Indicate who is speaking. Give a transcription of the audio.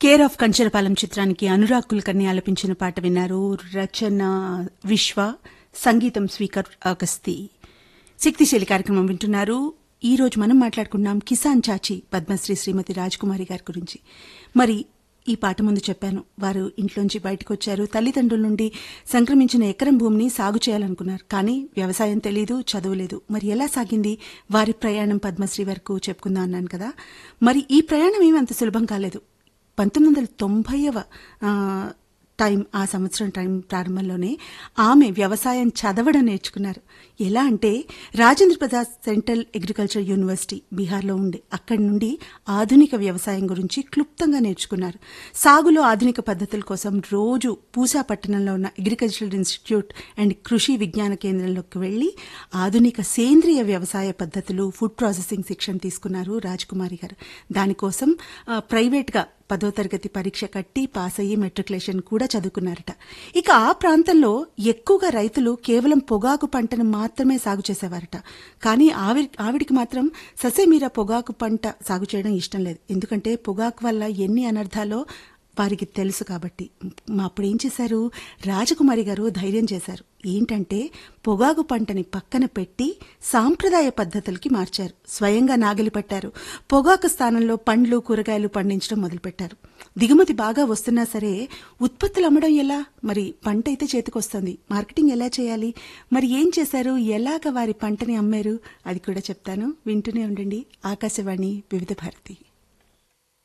Speaker 1: care of Kancharapalem చిత్రానికి అనురాగ్ కుల్కర్ని ఆలపించిన పాట విన్నారు రచన విశ్వ సంగీతం స్వీకర్ అగస్తి శక్తిశైలి కార్యక్రమం వింటున్నారు ఈ రోజు మనం మాట్లాడుకున్నాం కిసాన్ చాచి పద్మశ్రీ శ్రీమతి రాజ్కుమారి గారి గురించి మరి ఈ పాట ముందు చెప్పాను వారు ఇంట్లోంచి బయటకు వచ్చారు తల్లిదండ్రుల నుండి సంక్రమించిన ఎకరం భూమిని సాగు చేయాలనుకున్నారు కానీ వ్యవసాయం తెలీదు చదువులేదు మరి ఎలా సాగింది వారి ప్రయాణం పద్మశ్రీ వరకు చెప్పుకుందాం అన్నాను కదా మరి ఈ ప్రయాణం ఏమి అంత సులభం కాలేదు పంతొమ్మిది వందల తొంభైవ టైం ఆ సంవత్సరం టైం ప్రారంభంలోనే ఆమె వ్యవసాయం చదవడం నేర్చుకున్నారు ఎలా అంటే Rajendra Prasad central agriculture university బీహార్లో ఉండే అక్కడి నుండి ఆధునిక వ్యవసాయం గురించి క్లుప్తంగా నేర్చుకున్నారు సాగులో ఆధునిక పద్ధతుల కోసం రోజు పూసా పట్టణంలో ఉన్న అగ్రికల్చరల్ ఇన్స్టిట్యూట్ అండ్ కృషి విజ్ఞాన కేంద్రంలోకి వెళ్లి ఆధునిక సేంద్రియ వ్యవసాయ పద్ధతులు ఫుడ్ ప్రాసెసింగ్ శిక్షణ తీసుకున్నారు రాజ్కుమారి గారు దానికోసం ఆ, ప్రైవేట్గా పదో తరగతి పరీక్ష కట్టి పాస్ అయ్యి మెట్రికులేషన్ కూడా చదువుకున్నారట ఇక ఆ ప్రాంతంలో ఎక్కువగా రైతులు కేవలం పొగాకు పంటను మాత్రమే సాగు చేసేవారట కానీ ఆవిడ ఆవిడికి మాత్రం ససేమీర పొగాకు పంట సాగు చేయడం ఇష్టం లేదు ఎందుకంటే పొగాకు వల్ల ఎన్ని అనర్థాలో వారికి తెలుసు కాబట్టి మా అప్పుడు ఏం చేశారు రాజకుమారి గారు ధైర్యం చేశారు ఏంటంటే పొగాకు పంటని పక్కన పెట్టి సాంప్రదాయ పద్ధతులకి మార్చారు స్వయంగా నాగలి పట్టారు పొగాకు స్థానంలో పండ్లు కూరగాయలు పండించడం మొదలుపెట్టారు దిగుమతి బాగా వస్తున్నా సరే ఉత్పత్తులు అమ్మడం ఎలా మరి పంట అయితే చేతికొస్తుంది మార్కెటింగ్ ఎలా చేయాలి మరి ఏం చేశారు ఎలాగ వారి పంటని అమ్మారు అది కూడా చెప్తాను వింటూనే ఉండండి ఆకాశవాణి వివిధ భారతి